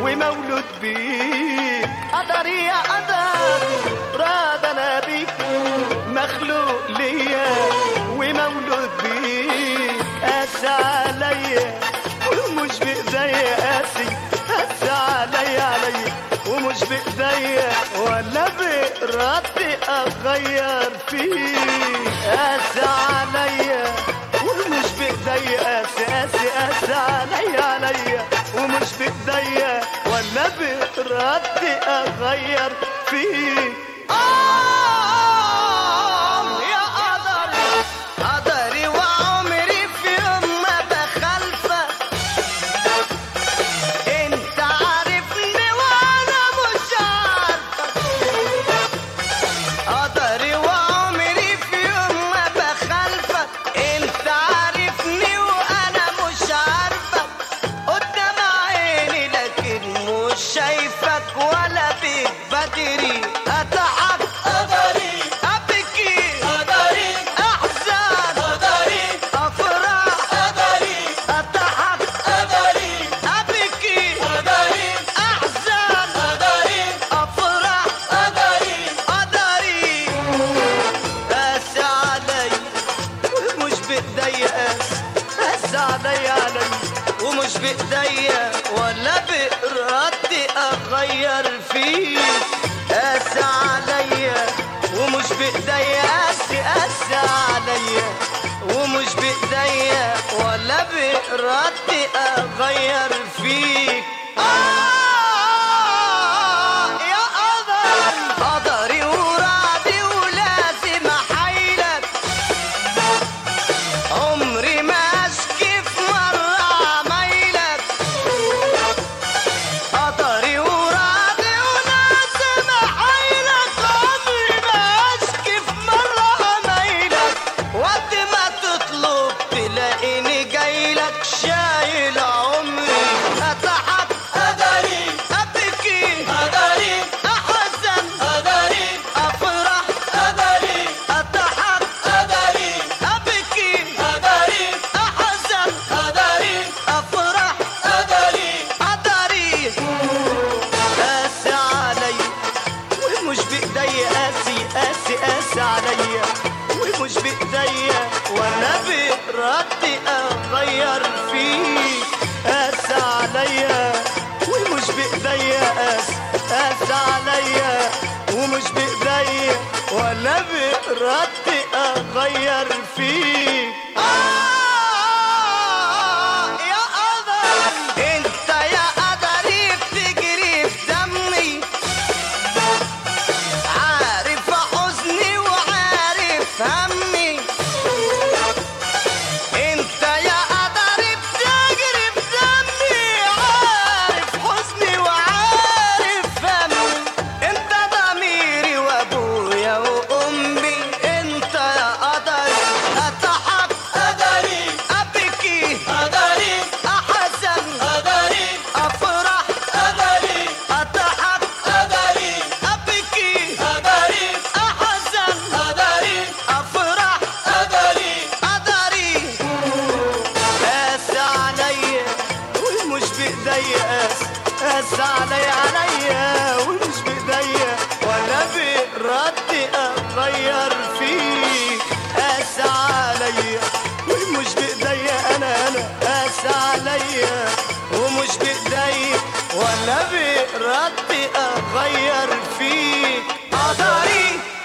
ومولود بيك قدري يا قدر راد انا بيك مخلوق ليا ومولود بيك قاسي عليا ومش بايديا قاسي قاسي عليا عليا ومش بايديا ولا بإرادتي اغير فيك قاسي عليا ومش بايديا قاسي قاسي قاسي عليا عليا ومش بايديا ولا بإرادتي اغير فيك آه يا قدر قدري وعمري في يوم ما بخلفك انت عارفني وانا مش عارفك قدري وعمري في يوم ما بخلفك انت عارفني وانا مش عارفك قدام عيني لكن مش شايفك ولا بيك بدري اتعب قدري ابكي قدري احزن قدري افرح قدري اتعب قدري ابكي قدري احزن قدري افرح قدري قدري قاس علي ومش بايديا قاس قاس علي علي ومش بايديا ولا بإرادتي اغير فيك قاس عليا ومش بايديا قاس قاس عليا ومش بايديا ولا بإرادتي اغير فيك آه يا قدر قدري ورعدي ولازم احايلك عمري ما اشكي في مرة عمايلك قدري ورعدي ولازم احايلك عمري ما اشكي في مرة عمايلك وقت ما تطلب تلاقيني جايلك شايل عمري اتعب قدري ابكي قدري احزن قدري افرح قدري اتعب قدري ابكي قدري احزن قدري افرح قدري قدري قاسي علي ومش بايديا قاسي قاسي قاسي عليا ومش بايديا وانا بإرادتي اغير فيك قاسي عليا ومش بايديا قاسي قاسي عليا ومش بايديا ولا بإرادتي اغير فيك آه يا قدر انت يا قدري بتجري في دمي عارف حزني وعارف همي انت يا قدري بتجري في دمي عارف حزني وعارف همي انت ضميري وابويا وامي انت يا قدري اتحب قدري ابكي قدري احزن قدري افرح قدري اتحب قدري ابكي قدري احزن قدري افرح قدري قدري قاس عليا ومش بايديا قاس قاس عليا عليا ومش بايديا ولا بإرادتي اغير فيك قاس عليا ومش بايديا انا انا قاس عليا ومش بايديا ولا بإرادتي اغير فيك قدري